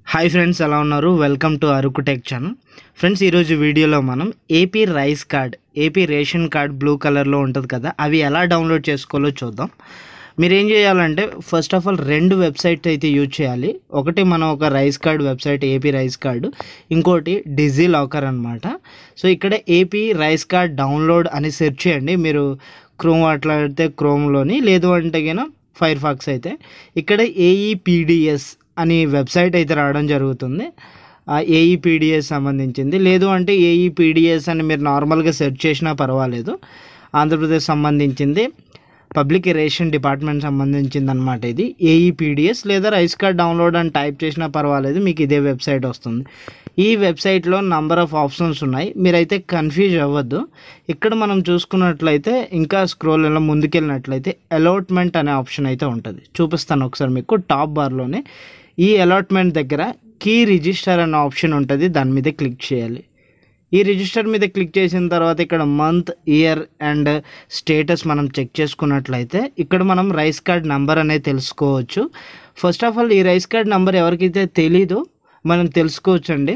hi friends ఎలా ఉన్నారు welcome to Araku tech channel friends ఈరోజు వీడియోలో మనం AP rice card AP ration card blue కలర్లో ఉంటుంది కదా అవి ఎలా డౌన్లోడ్ చేసుకోవాలో చూద్దాం మీరు ఏం చేయాలంటే ఫస్ట్ ఆఫ్ ఆల్ రెండు వెబ్సైట్ అయితే యూజ్ చేయాలి ఒకటి మనం ఒక rice card website AP rice card ఇంకోటి డిజీ లాకర్ అనమాట సో ఇక్కడ ఏపీ రైస్ కార్డ్ డౌన్లోడ్ అని సెర్చ్ చేయండి మీరు క్రోమ్ మాట్లాడితే క్రోమ్లోని లేదు అంటే గిన ఫైర్ ఫాక్స్ అయితే ఇక్కడ ఏఈపీడిఎస్ అని వెబ్సైట్ అయితే రావడం జరుగుతుంది ఏఈపీడిఎస్ సంబంధించింది లేదు అంటే ఏఈపీడిఎస్ అని మీరు నార్మల్గా సెర్చ్ చేసినా పర్వాలేదు ఆంధ్రప్రదేశ్ సంబంధించింది పబ్లిక్ రేషన్ డిపార్ట్మెంట్ సంబంధించింది అనమాట ఇది ఏఈపీడిఎస్ లేదా రైస్ కార్డ్ డౌన్లోడ్ అని టైప్ చేసినా పర్వాలేదు మీకు ఇదే వెబ్సైట్ వస్తుంది ఈ వెబ్సైట్లో నంబర్ ఆఫ్ ఆప్షన్స్ ఉన్నాయి మీరైతే కన్ఫ్యూజ్ అవ్వద్దు ఇక్కడ మనం చూసుకున్నట్లయితే ఇంకా స్క్రోల్ ఇలా ముందుకెళ్ళినట్లయితే అలాట్మెంట్ అనే ఆప్షన్ అయితే ఉంటుంది చూపిస్తాను ఒకసారి మీకు టాప్ బార్లోనే ఈ అలాట్మెంట్ దగ్గర కీ రిజిస్టర్ అనే ఆప్షన్ ఉంటుంది దాని మీద క్లిక్ చేయాలి ఈ రిజిస్టర్ మీద క్లిక్ చేసిన తర్వాత ఇక్కడ మంత్ ఇయర్ అండ్ స్టేటస్ మనం చెక్ చేసుకున్నట్లయితే ఇక్కడ మనం రైస్ కార్డ్ నెంబర్ అనేది తెలుసుకోవచ్చు ఫస్ట్ ఆఫ్ ఆల్ ఈ రైస్ కార్డ్ నెంబర్ ఎవరికైతే తెలీదో మనం తెలుసుకోవచ్చండి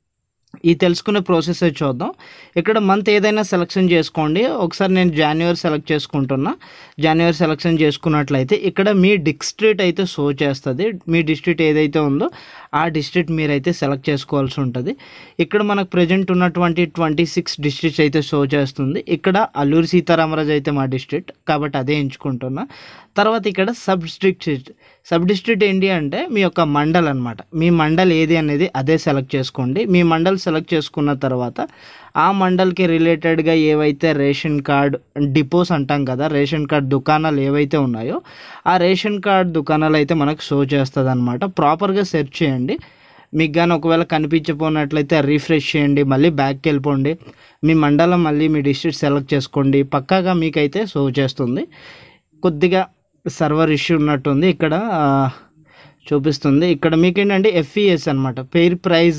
ఈ తెలుసుకునే ప్రాసెస్ అయితే చూద్దాం ఇక్కడ మంత్ ఏదైనా సెలెక్షన్ చేసుకోండి ఒకసారి నేను జాన్యువరి సెలెక్ట్ చేసుకుంటున్నా జాన్యువరి సెలెక్షన్ చేసుకున్నట్లయితే ఇక్కడ మీ డిస్ట్రిక్ట్ అయితే షో చేస్తుంది మీ డిస్ట్రిక్ట్ ఏదైతే ఉందో ఆ డిస్ట్రిక్ట్ మీరైతే సెలెక్ట్ చేసుకోవాల్సి ఉంటుంది ఇక్కడ మనకు ప్రజెంట్ ఉన్నటువంటి ట్వంటీ సిక్స్ డిస్ట్రిక్ట్స్ అయితే షో చేస్తుంది ఇక్కడ అల్లూరి సీతారామరాజు అయితే మా డిస్ట్రిక్ట్ కాబట్టి అదే ఎంచుకుంటున్నా తర్వాత ఇక్కడ సబ్ డిస్ట్రిక్ట్ సబ్ డిస్ట్రిక్ట్ ఏంటి అంటే మీ యొక్క మండల్ అనమాట మీ మండల్ ఏది అనేది అదే సెలెక్ట్ చేసుకోండి మీ మండల్ సెలెక్ట్ చేసుకున్న తర్వాత ఆ మండల్కి రిలేటెడ్గా ఏవైతే రేషన్ కార్డ్ డిపోస్ అంటాం కదా రేషన్ కార్డ్ దుకాణాలు ఏవైతే ఉన్నాయో ఆ రేషన్ కార్డ్ దుకాణాలు అయితే మనకు షో చేస్తుంది అనమాట ప్రాపర్గా సెర్చ్ చేయండి మీకు కానీ ఒకవేళ కనిపించపోయినట్లయితే రీఫ్రెష్ చేయండి మళ్ళీ బ్యాక్కి వెళ్ళిపోండి మీ మండలం మళ్ళీ మీ డిస్ట్రిక్ట్ సెలెక్ట్ చేసుకోండి పక్కాగా మీకైతే షో చేస్తుంది కొద్దిగా సర్వర్ ఇష్యూ ఉన్నట్టుంది ఇక్కడ ఆ, చూపిస్తుంది ఇక్కడ మీకు ఏంటంటే ఎఫ్ఈఎస్ అనమాట పేర్ ప్రైజ్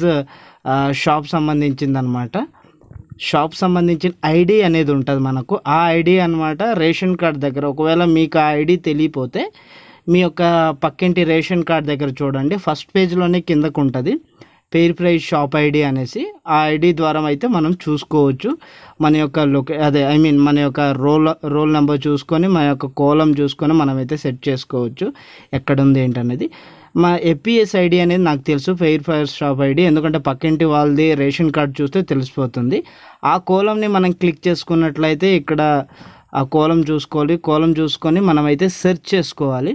షాప్ సంబంధించింది అనమాట షాప్ సంబంధించిన ఐడి అనేది ఉంటుంది మనకు ఆ ఐడి అనమాట రేషన్ కార్డ్ దగ్గర ఒకవేళ మీకు ఆ ఐడి తెలియపోతే మీ యొక్క పక్కింటి రేషన్ కార్డ్ దగ్గర చూడండి ఫస్ట్ పేజ్లోనే కిందకు ఉంటుంది పేర్ ప్రైజ్ షాప్ ఐడి అనేసి ఆ ఐడి ద్వారా అయితే మనం చూసుకోవచ్చు మన యొక్క లొకే అదే ఐ మీన్ మన యొక్క రోల్ రోల్ నెంబర్ చూసుకొని మన యొక్క కోలం చూసుకొని మనమైతే సెట్ చేసుకోవచ్చు ఎక్కడ ఉంది ఏంటనేది మా ఎపిఎస్ ఐడి అనేది నాకు తెలుసు ఫెయిర్ ఫైర్ షాప్ ఐడి ఎందుకంటే పక్కింటి వాళ్ళది రేషన్ కార్డ్ చూస్తే తెలిసిపోతుంది ఆ కోలంని మనం క్లిక్ చేసుకున్నట్లయితే ఇక్కడ ఆ కోలం చూసుకోవాలి కోలం చూసుకొని మనమైతే సెర్చ్ చేసుకోవాలి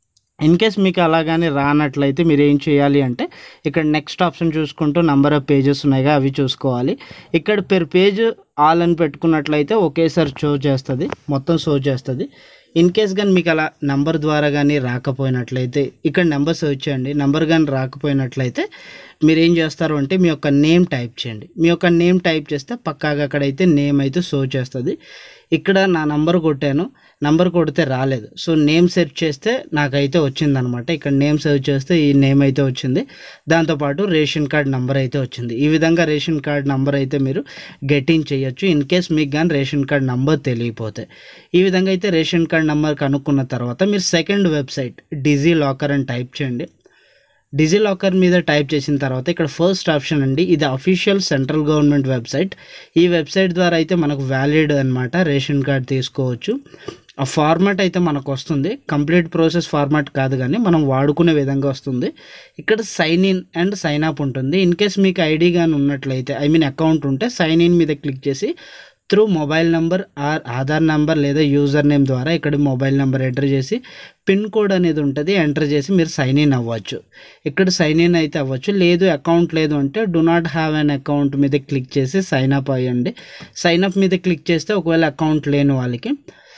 ఇన్ కేస్ మీకు అలాగానే రానట్లయితే మీరు ఏం చేయాలి అంటే ఇక్కడ నెక్స్ట్ ఆప్షన్ చూసుకుంటూ నెంబర్ ఆఫ్ పేజెస్ ఉన్నాయిగా అవి చూసుకోవాలి ఇక్కడ పెర్ పేజ్ ఆల్ అని పెట్టుకున్నట్లయితే ఒకేసారి షో చేస్తుంది మొత్తం షో చేస్తుంది ఇన్ కేస్ కానీ మీకు అలా నెంబర్ ద్వారా కానీ రాకపోయినట్లయితే ఇక్కడ నెంబర్ సెర్చ్ చేయండి నెంబర్ కానీ రాకపోయినట్లయితే మీరు ఏం చేస్తారు అంటే మీ యొక్క నేమ్ టైప్ చేయండి మీ యొక్క నేమ్ టైప్ చేస్తే పక్కాగా అక్కడైతే నేమ్ అయితే షో చేస్తుంది ఇక్కడ నా నంబర్ కొట్టాను నంబర్ కొడితే రాలేదు సో నేమ్ సెర్చ్ చేస్తే నాకైతే వచ్చిందనమాట ఇక్కడ నేమ్ సెర్చ్ చేస్తే ఈ నేమ్ అయితే వచ్చింది దాంతోపాటు రేషన్ కార్డ్ నెంబర్ అయితే వచ్చింది ఈ విధంగా రేషన్ కార్డ్ నెంబర్ అయితే మీరు గెటింగ్ చేయొచ్చు ఇన్ కేస్ మీకు కానీ రేషన్ కార్డ్ నెంబర్ తెలియపోతే ఈ విధంగా అయితే రేషన్ కార్డ్ నెంబర్ కనుక్కున్న తర్వాత మీరు సెకండ్ వెబ్సైట్ డిజీ లాకర్ అని టైప్ చేయండి డిజీ లాకర్ మీద టైప్ చేసిన తర్వాత ఇక్కడ ఫస్ట్ ఆప్షన్ అండి ఇది అఫీషియల్ సెంట్రల్ గవర్నమెంట్ వెబ్సైట్ ఈ వెబ్సైట్ ద్వారా అయితే మనకు వ్యాలిడ్ అనమాట రేషన్ కార్డ్ తీసుకోవచ్చు ఆ ఫార్మాట్ అయితే మనకు వస్తుంది కంప్లీట్ ప్రాసెస్ ఫార్మాట్ కాదు కానీ మనం వాడుకునే విధంగా వస్తుంది ఇక్కడ sign in and sign up ఉంటుంది ఇన్ కేస్ మీకు ఐడి కానీ ఉన్నట్లయితే ఐ మీన్ అకౌంట్ ఉంటే సైన్ ఇన్ మీద క్లిక్ చేసి through mobile number or Aadhaar number లేదా యూజర్ నేమ్ ద్వారా ఇక్కడ మొబైల్ నెంబర్ ఎంటర్ చేసి పిన్ కోడ్ అనేది ఉంటుంది ఎంటర్ చేసి మీరు సైన్ ఇన్ అవ్వచ్చు ఇక్కడ సైన్ ఇన్ అయితే అవ్వచ్చు లేదు అకౌంట్ లేదు అంటే do not have an account మీద క్లిక్ చేసి సైన్ అప్ అయ్యండి సైన్ అప్ మీద క్లిక్ చేస్తే ఒకవేళ అకౌంట్ లేని వాళ్ళకి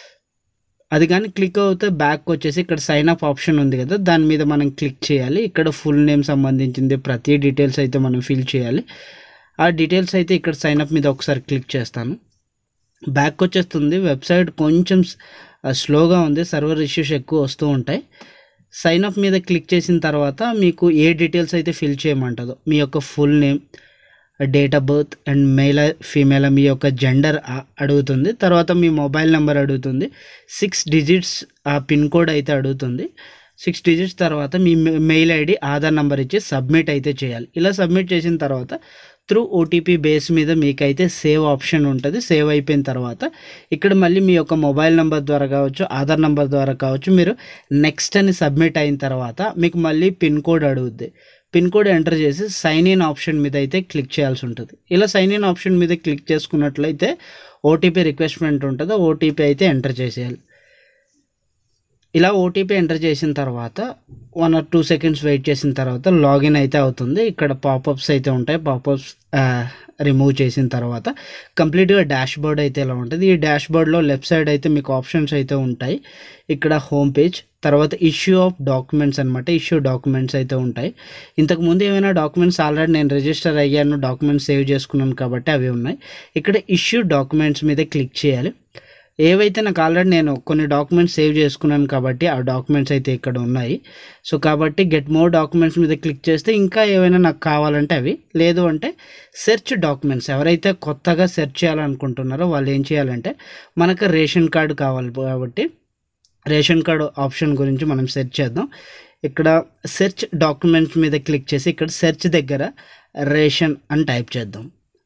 అది కానీ క్లిక్ అవుతే బ్యాక్ వచ్చేసి ఇక్కడ సైన్ అప్ ఆప్షన్ ఉంది కదా దాని మీద మనం క్లిక్ చేయాలి ఇక్కడ ఫుల్ నేమ్ సంబంధించింది ప్రతి డీటెయిల్స్ అయితే మనం ఫిల్ చేయాలి ఆ డీటెయిల్స్ అయితే ఇక్కడ సైన్ అప్ మీద ఒకసారి క్లిక్ చేస్తాను బ్యాక్ వచ్చేస్తుంది వెబ్సైట్ కొంచెం స్లోగా ఉంది సర్వర్ ఇష్యూస్ ఎక్కువ వస్తూ ఉంటాయి సైన్ అప్ మీద క్లిక్ చేసిన తర్వాత మీకు ఏ డీటెయిల్స్ అయితే ఫిల్ చేయమంటుందో మీ యొక్క full name date of birth and male female మీ యొక్క జెండర్ అడుగుతుంది తర్వాత మీ మొబైల్ నెంబర్ అడుగుతుంది సిక్స్ డిజిట్స్ ఆ పిన్ కోడ్ అయితే అడుగుతుంది సిక్స్ డిజిట్స్ తర్వాత మీ మెయిల్ ఐడి ఆధార్ నెంబర్ ఇచ్చి సబ్మిట్ అయితే చేయాలి ఇలా సబ్మిట్ చేసిన తర్వాత త్రూ ఓటీపీ బేస్ మీద మీకైతే సేవ్ ఆప్షన్ ఉంటుంది సేవ్ అయిపోయిన తర్వాత ఇక్కడ మళ్ళీ మీ యొక్క మొబైల్ నెంబర్ ద్వారా కావచ్చు ఆధార్ నెంబర్ ద్వారా కావచ్చు మీరు నెక్స్ట్ అని సబ్మిట్ అయిన తర్వాత మీకు మళ్ళీ పిన్ కోడ్ అడుగుద్ది పిన్ కోడ్ ఎంటర్ చేసి సైన్ ఇన్ ఆప్షన్ మీద అయితే క్లిక్ చేయాల్సి ఉంటుంది ఇలా సైన్ ఇన్ ఆప్షన్ మీద క్లిక్ చేసుకున్నట్లయితే ఓటీపీ రిక్వెస్ట్మెంట్ ఉంటుంది ఓటీపీ అయితే ఎంటర్ చేసేయాలి ఇలా ఓటీపీ ఎంటర్ చేసిన తర్వాత one or two seconds wait చేసిన తర్వాత లాగిన్ అయితే అవుతుంది ఇక్కడ పాపప్స్ అయితే ఉంటాయి పాపప్స్ రిమూవ్ చేసిన తర్వాత కంప్లీట్గా డాష్ బోర్డ్ అయితే ఇలా ఉంటుంది ఈ డాష్ బోర్డ్లో లెఫ్ట్ సైడ్ అయితే మీకు ఆప్షన్స్ అయితే ఉంటాయి ఇక్కడ హోమ్ పేజ్ తర్వాత ఇష్యూ ఆఫ్ డాక్యుమెంట్స్ అనమాట ఇష్యూ డాక్యుమెంట్స్ అయితే ఉంటాయి ఇంతకు ముందు ఏమైనా డాక్యుమెంట్స్ ఆల్రెడీ నేను రిజిస్టర్ అయ్యాను డాక్యుమెంట్స్ సేవ్ చేసుకున్నాను కాబట్టి అవి ఉన్నాయి ఇక్కడ ఇష్యూ డాక్యుమెంట్స్ మీద క్లిక్ చేయాలి ఏవైతే నాకు ఆల్రెడీ నేను కొన్ని డాక్యుమెంట్స్ సేవ్ చేసుకున్నాను కాబట్టి ఆ డాక్యుమెంట్స్ అయితే ఇక్కడ ఉన్నాయి సో కాబట్టి గెట్ మోర్ డాక్యుమెంట్స్ మీద క్లిక్ చేస్తే ఇంకా ఏవైనా నాకు కావాలంటే అవి లేదు అంటే సెర్చ్ డాక్యుమెంట్స్ ఎవరైతే కొత్తగా సెర్చ్ చేయాలనుకుంటున్నారో వాళ్ళు ఏం చేయాలంటే మనకు రేషన్ కార్డు కావాలి కాబట్టి రేషన్ కార్డు ఆప్షన్ గురించి మనం సెర్చ్ చేద్దాం ఇక్కడ సెర్చ్ డాక్యుమెంట్స్ మీద క్లిక్ చేసి ఇక్కడ సెర్చ్ దగ్గర రేషన్ అని టైప్ చేద్దాం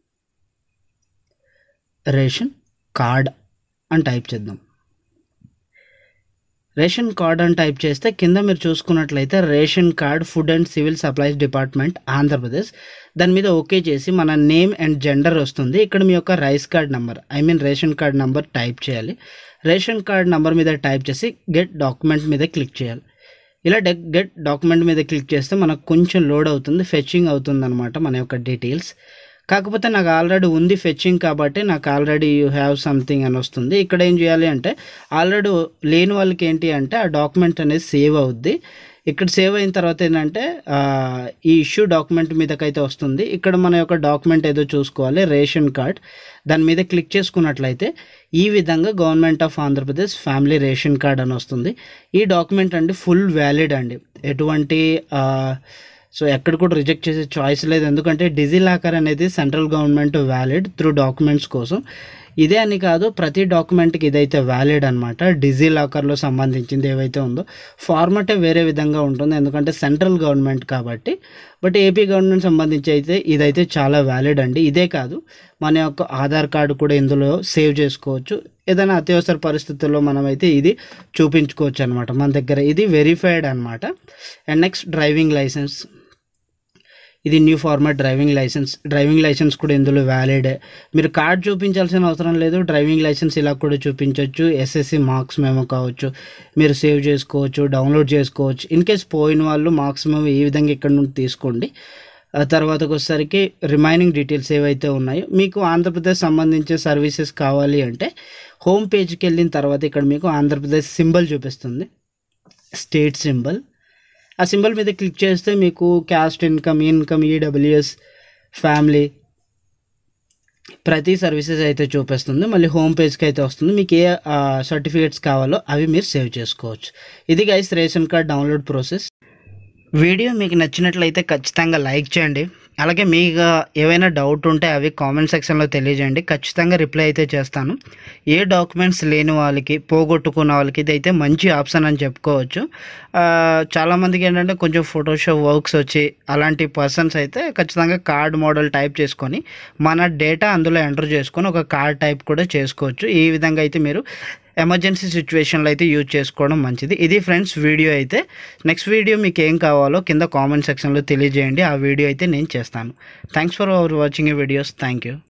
రేషన్ కార్డ్ అని టైప్ చేద్దాం రేషన్ కార్డ్ అని టైప్ చేస్తే కింద మీరు చూసుకున్నట్లయితే ration card food and civil supplies department Andhra Pradesh దాని మీద ఓకే చేసి మన నేమ్ అండ్ జెండర్ వస్తుంది ఇక్కడ మీ యొక్క rice card number I mean ration card number type చేయాలి రేషన్ కార్డ్ నెంబర్ మీద టైప్ చేసి గెట్ డాక్యుమెంట్ మీద క్లిక్ చేయాలి ఇలా డె గెట్ డాక్యుమెంట్ మీద క్లిక్ చేస్తే మనకు కొంచెం లోడ్ అవుతుంది ఫెచ్చింగ్ అవుతుంది అనమాట మన యొక్క డీటెయిల్స్ కాకపోతే నాకు ఆల్రెడీ ఉంది ఫెచ్చింగ్ కాబట్టి నాకు ఆల్రెడీ యూ హ్యావ్ సంథింగ్ అని వస్తుంది ఇక్కడ ఏం చేయాలి అంటే ఆల్రెడీ లేని వాళ్ళకి ఏంటి అంటే ఆ డాక్యుమెంట్ అనేది సేవ్ అవుద్ది ఇక్కడ సేవ్ అయిన తర్వాత ఏంటంటే ఆ, ఈ ఇష్యూ డాక్యుమెంట్ మీదకైతే వస్తుంది ఇక్కడ మన యొక్క డాక్యుమెంట్ ఏదో చూసుకోవాలి రేషన్ కార్డ్ దాని మీద క్లిక్ చేసుకున్నట్లయితే ఈ విధంగా government of Andhra Pradesh family ration card అని వస్తుంది ఈ డాక్యుమెంట్ అండి ఫుల్ వ్యాలిడ్ అండి ఎటువంటి ఆ, సో ఎక్కడ కూడా రిజెక్ట్ చేసే చాయిస్ లేదు ఎందుకంటే డిజీ లాకర్ అనేది central government valid through documents కోసం ఇదే అని కాదు ప్రతి డాక్యుమెంట్కి ఇదైతే వ్యాలిడ్ అనమాట డిజీ లాకర్లో సంబంధించింది ఏవైతే ఉందో ఫార్మాటే వేరే విధంగా ఉంటుంది ఎందుకంటే సెంట్రల్ గవర్నమెంట్ కాబట్టి బట్ ఏపీ గవర్నమెంట్ సంబంధించి అయితే ఇదైతే చాలా వ్యాలిడ్ అండి ఇదే కాదు మన యొక్క ఆధార్ కార్డు కూడా ఇందులో సేవ్ చేసుకోవచ్చు ఏదైనా అత్యవసర పరిస్థితుల్లో మనమైతే ఇది చూపించుకోవచ్చు అనమాట మన దగ్గర ఇది వెరిఫైడ్ అనమాట అండ్ నెక్స్ట్ డ్రైవింగ్ లైసెన్స్ ఇది new format driving licence driving licence కూడా ఇందులో వ్యాలిడ్ మీరు కార్డ్ చూపించాల్సిన అవసరం లేదు డ్రైవింగ్ లైసెన్స్ ఇలా కూడా చూపించవచ్చు ఎస్ఎస్సి మార్క్స్ మేము కావచ్చు మీరు సేవ్ చేసుకోవచ్చు డౌన్లోడ్ చేసుకోవచ్చు ఇన్ కేస్ పోయిన వాళ్ళు మార్క్స్ మేము ఈ విధంగా ఇక్కడ నుండి తీసుకోండి ఆ తర్వాతకు వచ్చేసరికి రిమైనింగ్ డీటెయిల్స్ ఏవైతే ఉన్నాయో మీకు ఆంధ్రప్రదేశ్ సంబంధించిన సర్వీసెస్ కావాలి అంటే హోమ్ పేజ్కి వెళ్ళిన తర్వాత ఇక్కడ మీకు ఆంధ్రప్రదేశ్ సింబల్ చూపిస్తుంది స్టేట్ సింబల్ ఆ సింబల్ మీద క్లిక్ చేస్తే మీకు caste income income EWS family ప్రతి సర్వీసెస్ అయితే చూపిస్తుంది మళ్ళీ హోమ్ పేజ్కి అయితే వస్తుంది మీకు ఏ సర్టిఫికేట్స్ కావాలో అవి మీరు సేవ్ చేసుకోవచ్చు ఇది guys ration card download process video మీకు నచ్చినట్లయితే ఖచ్చితంగా లైక్ చేయండి అలాగే మీకు ఏవైనా డౌట్ ఉంటే అవి కామెంట్ సెక్షన్లో తెలియజేయండి ఖచ్చితంగా రిప్లై అయితే చేస్తాను ఏ డాక్యుమెంట్స్ లేని వాళ్ళకి పోగొట్టుకున్న వాళ్ళకి ఇది అయితే మంచి ఆప్షన్ అని చెప్పుకోవచ్చు ఆ, చాలామందికి ఏంటంటే కొంచెం ఫోటోషాప్ వర్క్స్ వచ్చి అలాంటి పర్సన్స్ అయితే ఖచ్చితంగా కార్డ్ మోడల్ టైప్ చేసుకొని మన డేటా అందులో ఎంటర్ చేసుకొని ఒక కార్డ్ టైప్ కూడా చేసుకోవచ్చు ఈ విధంగా అయితే మీరు ఎమర్జెన్సీ సిచ్యువేషన్లో అయితే యూజ్ చేసుకోవడం మంచిది ఇది ఫ్రెండ్స్ వీడియో అయితే నెక్స్ట్ వీడియో మీకు ఏం కావాలో కింద కామెంట్ సెక్షన్లో తెలియజేయండి ఆ వీడియో అయితే నేను చేస్తాను థ్యాంక్స్ ఫర్ అవర్ వాచింగ్ ఈ వీడియోస్ థ్యాంక్ యూ